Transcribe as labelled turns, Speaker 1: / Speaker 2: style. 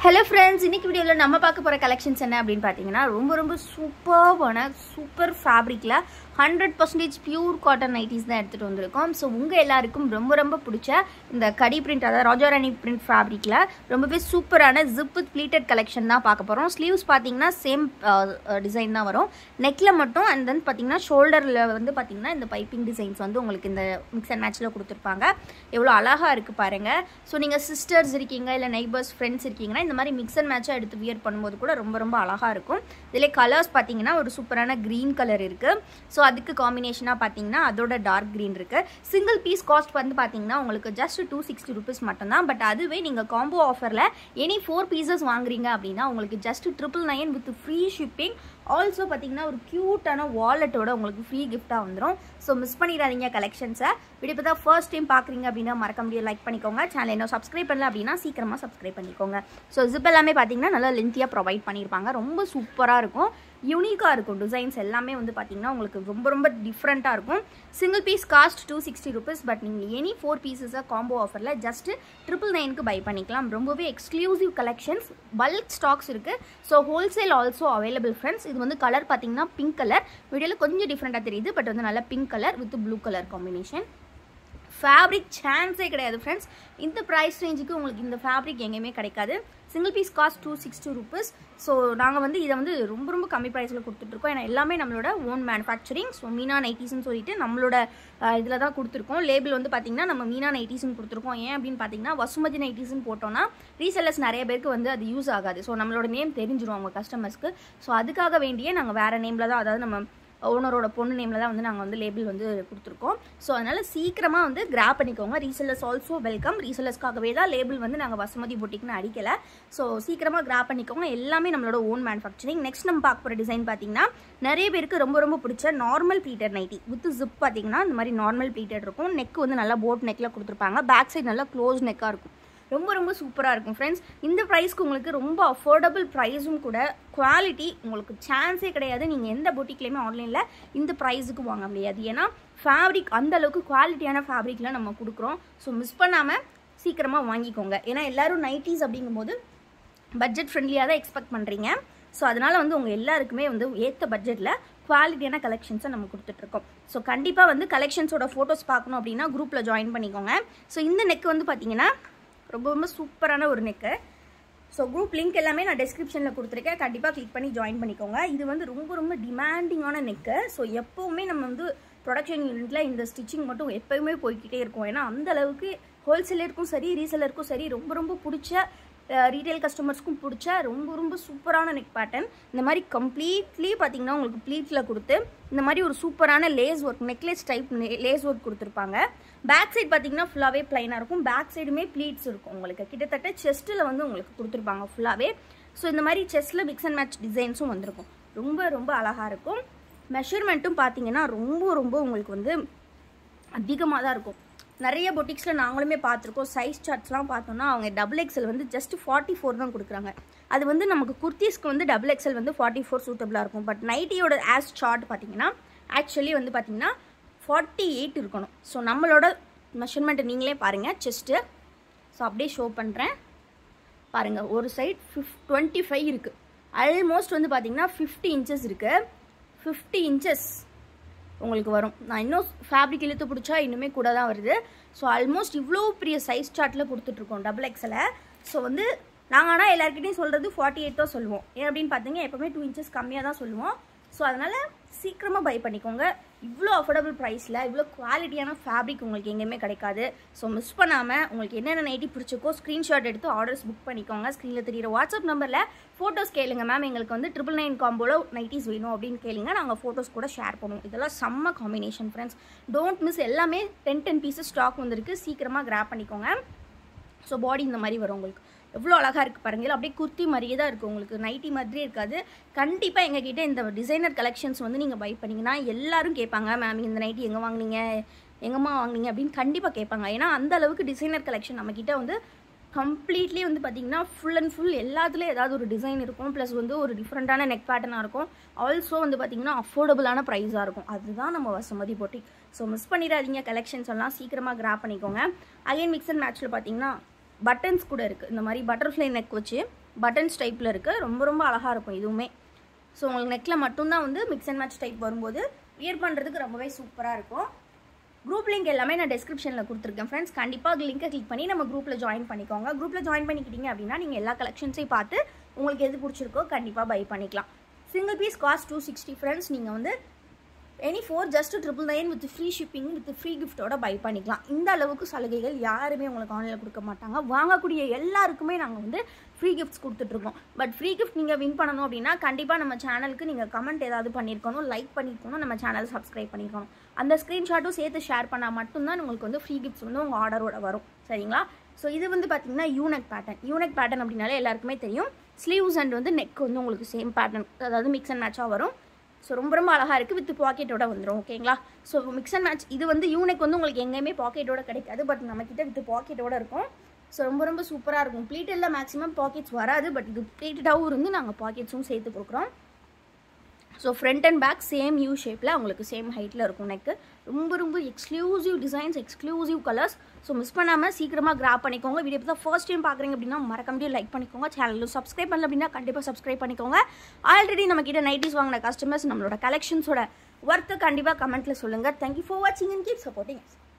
Speaker 1: hello friends இன்னைக்கு வீடியோவில் நம்ம பார்க்க போகிற கலெக்ஷன்ஸ் என்ன அப்படின்னு பார்த்தீங்கன்னா ரொம்ப ரொம்ப சூப்பர்வான சூப்பர் ஃபேப்ரிக்கில் hundred percentage pure cotton nighties தான் எடுத்துகிட்டு வந்திருக்கோம் ஸோ உங்கள் எல்லாருக்கும் ரொம்ப ரொம்ப பிடிச்ச இந்த கடி பிரிண்ட் அதாவது ராஜாராணி பிரிண்ட் ஃபேப்ரிக்கில் ரொம்பவே சூப்பரான ஜிப் வித் ப்ளீட்டட் கலெக்ஷன் தான் பார்க்க போகிறோம் ஸ்லீவ்ஸ் பார்த்தீங்கன்னா சேம் டிசைன் தான் வரும் நெக்கில் மட்டும் அண்ட் தென் பார்த்தீங்கன்னா ஷோல்டரில் வந்து பார்த்தீங்கன்னா இந்த பைப்பிங் டிசைன்ஸ் வந்து உங்களுக்கு இந்த மிக்ஸ் அண்ட் மேட்ச்சில் கொடுத்துருப்பாங்க எவ்வளோ அழகாக இருக்குது பாருங்கள் ஸோ நீங்கள் சிஸ்டர்ஸ் இருக்கீங்க இல்லை நைபர்ஸ் ஃப்ரெண்ட்ஸ் இருக்கீங்கன்னா இந்த மாதிரி மிக்ஸ் அண்ட் மேட்சாக எடுத்து வியர் பண்ணும்போது கூட ரொம்ப ரொம்ப அழகாக இருக்கும் இதில் கலர்ஸ் பார்த்தீங்கன்னா ஒரு சூப்பரான க்ரீன் கலர் இருக்குது ஸோ அதுக்கு காம்பினேஷனாக பார்த்தீங்கன்னா அதோட டார்க் க்ரீன் இருக்குது சிங்கிள் பீஸ் காஸ்ட் வந்து பார்த்தீங்கன்னா உங்களுக்கு ஜஸ்ட் டூ சிக்ஸ்டி ருபீஸ் மட்டும்தான் பட் அதுவே நீங்கள் காம்போ ஆஃபரில் எனி ஃபோர் பீசஸ் வாங்குறீங்க அப்படின்னா உங்களுக்கு just triple nine with free shipping also பார்த்தீங்கன்னா ஒரு க்யூட்டான வாலெட்டோட உங்களுக்கு ஃப்ரீ கிஃப்ட்டாக வந்துடும் ஸோ மிஸ் பண்ணிடாதீங்க கலெக்ஷன்ஸை வீடியோ இப்போ தான் ஃபர்ஸ்ட் டைம் பார்க்குறீங்க அப்படின்னா மறக்க முடியும் லைக் பண்ணிக்கோங்க சேனல் இன்னும் சப்ஸ்கிரைப் பண்ணல அப்படின்னா சீக்கிரமாக சப்ஸ்கிரைப் பண்ணிக்கோங்க ஸோ ஜிப் எல்லாமே பார்த்தீங்கன்னா நல்லா லென்த்தியாக ப்ரொவைட் பண்ணியிருப்பாங்க ரொம்ப சூப்பராக இருக்கும் யூனிக்காக இருக்கும் டிசைன்ஸ் எல்லாமே வந்து பார்த்தீங்கன்னா உங்களுக்கு ரொம்ப ரொம்ப டிஃப்ரெண்ட்டாக இருக்கும் single piece cost two sixty rupees but நீங்கள் எனி ஃபோர் பீசஸாக காம்போ ஆஃபரில் ஜஸ்ட்டு ட்ரிபிள் நைனுக்கு பை பண்ணிக்கலாம் ரொம்பவே எக்ஸ்க்ளூசிவ் கலெக்ஷன்ஸ் பல்க் ஸ்டாக்ஸ் இருக்குது so wholesale also available friends இது வந்து கலர் பார்த்தீங்கன்னா பிங்க் கலர் வீடியோவில் கொஞ்சம் டிஃப்ரெண்ட்டாக தெரியுது பட் வந்து நல்லா pink colour with blue colour combination fabric சான்ஸே கிடையாது ஃப்ரெண்ட்ஸ் இந்த ப்ரைஸ் ரேஞ்சுக்கு உங்களுக்கு இந்த ஃபேப்ரிக் எங்கேயுமே கிடைக்காது single piece cost two sixty rupees so நாங்கள் வந்து இதை வந்து ரொம்ப ரொம்ப கம்மி ப்ரைஸில் கொடுத்துட்ருக்கோம் ஏன்னா எல்லாமே நம்மளோட ஓன் மேனுஃபேக்சரிங் ஸோ மீனா நைட்டிஸ்னு சொல்லிட்டு நம்மளோட இதில் தான் கொடுத்துருக்கோம் லேபிள் வந்து பார்த்திங்கன்னா நம்ம மீனா நைட்டிஸ்னு கொடுத்துருக்கோம் ஏன் அப்படின்னு பார்த்தீங்கன்னா வசுமதி நைட்டிஸ்னு போட்டோம்னா ரீசெல்லர்ஸ் நிறைய பேருக்கு வந்து அது யூஸ் ஆகாது ஸோ நம்மளோட நேம் தெரிஞ்சிடும் அவங்க கஸ்டமர்ஸ்க்கு ஸோ அதுக்காக வேண்டியே நாங்கள் வேறு நேமில் தான் அதாவது நம்ம ஓனரோட பொண்ணு நேமில் தான் வந்து நாங்கள் வந்து லேபிள் வந்து கொடுத்துருக்கோம் ஸோ அதனால் சீக்கிரமாக வந்து கிராப் பண்ணிக்கோங்க ரீசெல்லர்ஸ் ஆல்சோ வெல்கம் ரீசெல்லர்ஸ்க்காகவே தான் லேபிள் வந்து நாங்கள் வசுமதி பொட்டிக்னு அடிக்கலை ஸோ சீக்கிரமாக கிராப் பண்ணிக்கோங்க எல்லாமே நம்மளோட ஓன் மேனுஃபேக்சரிங் நெக்ஸ்ட் நம்ம பார்க்க போகிற டிசைன் பார்த்தீங்கன்னா நிறைய பேருக்கு ரொம்ப ரொம்ப பிடிச்ச normal pleated nighty with zip பார்த்தீங்கன்னா இந்த மாதிரி நார்மல் ப்ளீட்டட் இருக்கும் நெக் வந்து நல்லா போட் நெக்கில் கொடுத்துருப்பாங்க பேக் சைடு நல்லா க்ளோஸ் நெக்காக இருக்கும் ரொம்ப ரொம்ப சூப்பராக இருக்கும் ஃப்ரெண்ட்ஸ் இந்த ப்ரைஸ்க்கு உங்களுக்கு ரொம்ப அஃபோர்டபுள் ப்ரைஸும் கூட குவாலிட்டி உங்களுக்கு சான்ஸே கிடையாது நீங்கள் எந்த பொட்டிக்லேயுமே ஆன்லைனில் இந்த ப்ரைஸுக்கு வாங்க முடியாது ஏன்னா ஃபேப்ரிக் அந்த அளவுக்கு குவாலிட்டியான ஃபேப்ரிக்கில் நம்ம கொடுக்குறோம் ஸோ மிஸ் பண்ணாமல் சீக்கிரமாக வாங்கிக்கோங்க ஏன்னா எல்லோரும் நைட்டிஸ் அப்படிங்கும்போது பட்ஜெட் ஃப்ரெண்ட்லியாக தான் எக்ஸ்பெக்ட் பண்ணுறீங்க ஸோ அதனால் வந்து உங்கள் எல்லாருக்குமே வந்து ஏற்ற பட்ஜெட்டில் குவாலிட்டியான கலெக்ஷன்ஸை நம்ம கொடுத்துட்ருக்கோம் ஸோ கண்டிப்பாக வந்து கலெக்ஷன்ஸோட ஃபோட்டோஸ் பார்க்கணும் அப்படின்னா குரூப்பில் ஜாயின் பண்ணிக்கோங்க ஸோ இந்த நெக் வந்து பார்த்தீங்கன்னா ரொம்ப ரொம்ப சூப்பரான ஒரு நெக்கு ஸோ குரூப் லிங்க் எல்லாமே நான் டிஸ்கிரிப்ஷனில் கொடுத்துருக்கேன் கண்டிப்பாக கிளிக் பண்ணி ஜாயின் பண்ணிக்கோங்க இது வந்து ரொம்ப ரொம்ப டிமாண்டிங்கான நெக்கு ஸோ எப்போவுமே நம்ம வந்து ப்ரொடக்ஷன் யூனிட்டில் இந்த ஸ்டிச்சிங் மட்டும் எப்போயுமே போய்கிட்டே இருக்கும் ஏன்னா அந்த அளவுக்கு ஹோல்சேலருக்கும் சரி ரீசேலருக்கும் சரி ரொம்ப ரொம்ப பிடிச்ச ரீட்டைல் கஸ்டமர்ஸ்க்கும் பிடிச்ச ரொம்ப ரொம்ப சூப்பரான நெக் பேட்டர்ன் இந்த மாதிரி கம்ப்ளீட்லி பார்த்தீங்கன்னா உங்களுக்கு ப்ளீட்டில் கொடுத்து இந்த மாதிரி ஒரு சூப்பரான lace work necklace type lace work கொடுத்துருப்பாங்க பேக் சைடு பார்த்தீங்கன்னா ஃபுல்லாகவே ப்ளைனாக இருக்கும் பேக் சைடுமே ப்ளீட்ஸ் இருக்கும் உங்களுக்கு கிட்டத்தட்ட செஸ்ட்டில் வந்து உங்களுக்கு கொடுத்துருப்பாங்க ஃபுல்லாகவே ஸோ இந்த மாதிரி செஸ்ட்டில் மிக்ஸ் அண்ட் மேட்ச் டிசைன்ஸும் வந்திருக்கும் ரொம்ப ரொம்ப அழகாக இருக்கும் மெஷர்மெண்ட்டும் பார்த்தீங்கன்னா ரொம்ப ரொம்ப உங்களுக்கு வந்து அதிகமாக தான் இருக்கும் நிறைய பொட்டிக்ஸில் நாங்களுமே பார்த்துருக்கோம் சைஸ் சார்ட்ஸ்லாம் பார்த்தோம்னா அவங்க டபுள் எக்ஸல் வந்து ஜஸ்ட் ஃபார்ட்டி ஃபோர் தான் கொடுக்குறாங்க அது வந்து நமக்கு குர்த்திஸ்க்கு வந்து டபுள் எக்ஸல் வந்து ஃபார்ட்டி ஃபோர் சூட்டபிளாக இருக்கும் பட் நைட்டியோட ஆஸ் சார்ட் பார்த்தீங்கன்னா ஆக்சுவலி வந்து பார்த்தீங்கன்னா ஃபார்ட்டி எயிட் இருக்கணும் ஸோ நம்மளோட மெஷர்மெண்ட்டை நீங்களே பாருங்கள் செஸ்ட்டு ஸோ அப்படியே ஷோ பண்ணுறேன் பாருங்கள் ஒரு சைட் ஃபிஃப் டுவெண்ட்டி ஃபைவ் இருக்குது ஆல்மோஸ்ட் வந்து பார்த்தீங்கன்னா ஃபிஃப்டி இன்ச்சஸ் இருக்குது ஃபிஃப்டி இன்ச்சஸ் உங்களுக்கு வரும் நான் இன்னும் ஃபேப்ரிக் இழுத்து பிடிச்சா இன்னுமே கூட தான் வருது ஸோ ஆல்மோஸ்ட் இவ்வளோ பெரிய சைஸ் சார்ட்டில் கொடுத்துட்ருக்கோம் டபுள் எக்ஸலை ஸோ வந்து நாங்கள் ஆனால் எல்லாருக்கிட்டையும் சொல்கிறது ஃபார்ட்டி எயிட் தான் சொல்லுவோம் ஏன் அப்படின்னு பார்த்தீங்க எப்போவுமே டூ இன்ச்சஸ் கம்மியாக தான் சொல்லுவோம் ஸோ அதனால் சீக்கிரமாக பை பண்ணிக்கோங்க இவ்வளோ அஃபோர்டபுள் ப்ரைஸில் இவ்வளோ குவாலிட்டியான ஃபேப்ரிக் உங்களுக்கு எங்கேயுமே கிடைக்காது ஸோ மிஸ் பண்ணாமல் உங்களுக்கு என்னென்ன நைட்டி பிடிச்சிக்கோ ஸ்க்ரீன்ஷாட் எடுத்து ஆர்டர்ஸ் புக் பண்ணிக்கோங்க ஸ்க்ரீனில் தெரியிற வாட்ஸ்அப் நம்பரில் ஃபோட்டோஸ் கேளுங்க மேம் எங்களுக்கு வந்து ட்ரிபிள் நைன் காம்போவில் நைட்டிஸ் வேணும் அப்படின்னு கேளுங்க நாங்கள் ஃபோட்டோஸ் கூட ஷேர் பண்ணுவோம் இதெல்லாம் செம்ம காம்பினேஷன் ஃப்ரெண்ட்ஸ் டோன்ட் மிஸ் எல்லாமே டென் டென் பீசஸ் ஸ்டாக் வந்திருக்கு சீக்கிரமாக கிராப் பண்ணிக்கோங்க ஸோ பாடி இந்த மாதிரி வரும் உங்களுக்கு எவ்வளோ அழகாக இருக்குது பாருங்கள் அப்படியே குர்த்தி மாதிரியே தான் இருக்குது உங்களுக்கு நைட்டி மாதிரியே இருக்காது கண்டிப்பாக எங்ககிட்ட இந்த டிசைனர் கலெக்ஷன்ஸ் வந்து நீங்கள் பை பண்ணிங்கன்னா எல்லாரும் கேட்பாங்க மேம் இந்த நைட்டி எங்கே வாங்கினீங்க எங்கம்மா வாங்கினீங்க அப்படின்னு கண்டிப்பாக கேட்பாங்க ஏன்னா அந்த அளவுக்கு டிசைனர் கலெக்ஷன் நம்மக்கிட்ட வந்து கம்ப்ளீட்லி வந்து பார்த்திங்கன்னா ஃபுல் அண்ட் ஃபுல் எல்லாத்துலேயும் ஏதாவது ஒரு டிசைன் இருக்கும் ப்ளஸ் வந்து ஒரு டிஃப்ரெண்ட்டான நெக் பேட்டர்னாக இருக்கும் ஆல்சோ வந்து பார்த்திங்கன்னா அஃபோர்டபுளான ப்ரைஸாக இருக்கும் அதுதான் நம்ம வசுமதி பொட்டிக் ஸோ மிஸ் பண்ணிடாதீங்க கலெக்ஷன்ஸ் எல்லாம் சீக்கிரமாக கிராப் பண்ணிக்கோங்க அகைன் மிக்ஸ் அண்ட் மேட்ச்சில் பார்த்தீங்கன்னா பட்டன்ஸ் கூட இருக்குது இந்த மாதிரி பட்டர்ஃப்ளை நெக் வச்சு பட்டன்ஸ் டைப்பில் இருக்குது ரொம்ப ரொம்ப அழகாக இருக்கும் இதுவுமே ஸோ உங்களுக்கு நெக்கில் மட்டும்தான் வந்து மிக்ஸ் அண்ட் மேட்ச் டைப் வரும்போது வியர் பண்ணுறதுக்கு ரொம்பவே சூப்பராக இருக்கும் குரூப் லிங்க் எல்லாமே நான் டிஸ்கிரிப்ஷனில் கொடுத்துருக்கேன் ஃப்ரெண்ட்ஸ் கண்டிப்பாக லிங்கை கிளிக் பண்ணி நம்ம குரூப்பில் ஜாயின் பண்ணிக்கோங்க குரூப்பில் ஜாயின் பண்ணிக்கிட்டீங்க அப்படின்னா நீங்கள் எல்லா கலெக்ஷன்ஸையும் பார்த்து உங்களுக்கு எது பிடிச்சிருக்கோ கண்டிப்பாக பை பண்ணிக்கலாம் single piece cost two sixty friends நீங்கள் வந்து any four just triple nine with free shipping with free கிஃப்ட்டோட பை பண்ணிக்கலாம் இந்த அளவுக்கு சலுகைகள் யாருமே உங்களுக்கு ஆன்லைனில் கொடுக்க மாட்டாங்க வாங்கக்கூடிய எல்லாருக்குமே நாங்கள் வந்து ஃப்ரீ கிஃப்ட்ஸ் கொடுத்துட்ருக்கோம் பட் ஃப்ரீ கிஃப்ட் நீங்கள் வின் பண்ணணும் அப்படின்னா கண்டிப்பாக நம்ம சேனலுக்கு நீங்கள் கமெண்ட் ஏதாவது பண்ணியிருக்கணும் லைக் பண்ணியிருக்கணும் நம்ம சேனல் சப்ஸ்கிரைப் பண்ணியிருக்கணும் அந்த ஸ்க்ரீன்ஷாட்டும் சேர்த்து ஷேர் பண்ணால் மட்டும்தான் உங்களுக்கு வந்து ஃப்ரீ கிஃப்ட்ஸ் வந்து உங்கள் ஆர்டரோட வரும் சரிங்களா ஸோ இது வந்து பார்த்தீங்கன்னா யூனக் பேட்டர்ன் யூனக் பேட்டர்ன் அப்படின்னாலே எல்லாருக்குமே தெரியும் ஸ்லீவ்ஸ் அண்ட் வந்து நெக் வந்து உங்களுக்கு சேம் பேட்டர்ன் அதாவது மிக்ஸ் அண்ட் மேட்சாக வரும் ஸோ ரொம்ப ரொம்ப அழகாக இருக்குது வித் பாக்கெட்டோட வந்துடும் ஓகேங்களா ஸோ மிக்ஸ் அண்ட் மேட்ச் இது வந்து யூனிக் வந்து உங்களுக்கு எங்கேயுமே பாக்கெட்டோட கிடைக்காது பட் நம்மக்கிட்ட வித் பாக்கெட்டோட இருக்கும் ஸோ ரொம்ப ரொம்ப சூப்பராக இருக்கும் ப்ளீட்டடில் மேக்ஸிமம் பாக்கெட்ஸ் வராது பட் இது ப்ளீட்டடாகவும் இருந்து நாங்கள் பாக்கெட்ஸும் சேர்த்து கொடுக்குறோம் so front and back same U ஷேப்பில் உங்களுக்கு சேம் ஹைட்டில் இருக்கும் நெக்கு ரொம்ப ரொம்ப exclusive designs exclusive colours so miss பண்ணாமல் சீக்கிரமாக கிராப் பண்ணிக்கோங்க வீடியோ தான் ஃபர்ஸ்ட் டைம் பார்க்குறீங்க அப்படின்னா மறக்க முடியும் லைக் பண்ணிக்கோங்க சேனலும் சப்ஸ்கிரைப் பண்ணல அப்படின்னா கண்டிப்பாக சப்ஸ்கிரைப் பண்ணிக்கோங்க ஆல்ரெடி நம்ம கிட்ட நைட்டிஸ் வாங்கின கஸ்டமர்ஸ் நம்மளோட கலெக்ஷன்ஸோட ஒர்த்தை கண்டிப்பாக கமெண்ட்டில் சொல்லுங்கள் தேங்க்யூ ஃபார் வாட்சிங் அண்ட் கீப் சப்போர்ட்டிங்